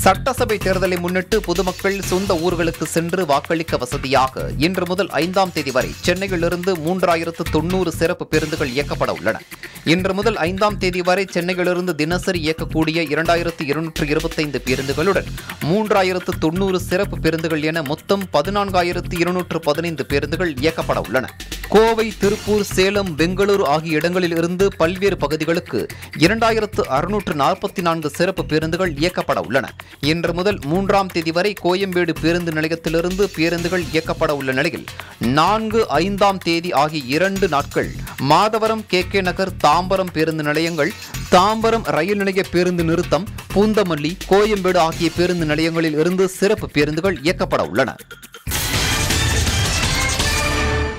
சட்டசபை தேர்தலை முன்னிட்டு பொதுமக்கள் சொந்த ஊர்களுக்கு சென்று வாக்களிக்க வசதியாக இன்று முதல் ஐந்தாம் தேதி வரை சென்னையிலிருந்து மூன்றாயிரத்து தொன்னூறு சிறப்பு பேருந்துகள் இயக்கப்பட உள்ளன இன்று முதல் ஐந்தாம் தேதி வரை சென்னையிலிருந்து தினசரி இயக்கக்கூடிய இரண்டாயிரத்து இருநூற்று இருபத்தைந்து பேருந்துகளுடன் மூன்றாயிரத்து தொன்னூறு சிறப்பு பேருந்துகள் என மொத்தம் பதினான்காயிரத்து இருநூற்று பதினைந்து பேருந்துகள் இயக்கப்பட உள்ளன கோவை திருப்பூர் சேலம் பெங்களூரு ஆகிய இடங்களில் இருந்து பல்வேறு பகுதிகளுக்கு இரண்டாயிரத்து அறுநூற்று நாற்பத்தி நான்கு சிறப்பு பேருந்துகள் இயக்கப்பட உள்ளன இன்று முதல் மூன்றாம் தேதி வரை கோயம்பேடு பேருந்து நிலையத்திலிருந்து பேருந்துகள் இயக்கப்பட உள்ள நிலையில் நான்கு ஐந்தாம் தேதி ஆகிய இரண்டு நாட்கள் மாதவரம் கே கே நகர் தாம்பரம் பேருந்து நிலையங்கள் தாம்பரம் ரயில் நிலைய பேருந்து நிறுத்தம் பூந்தமல்லி கோயம்பேடு ஆகிய பேருந்து நிலையங்களில் இருந்து சிறப்பு பேருந்துகள் இயக்கப்பட உள்ளன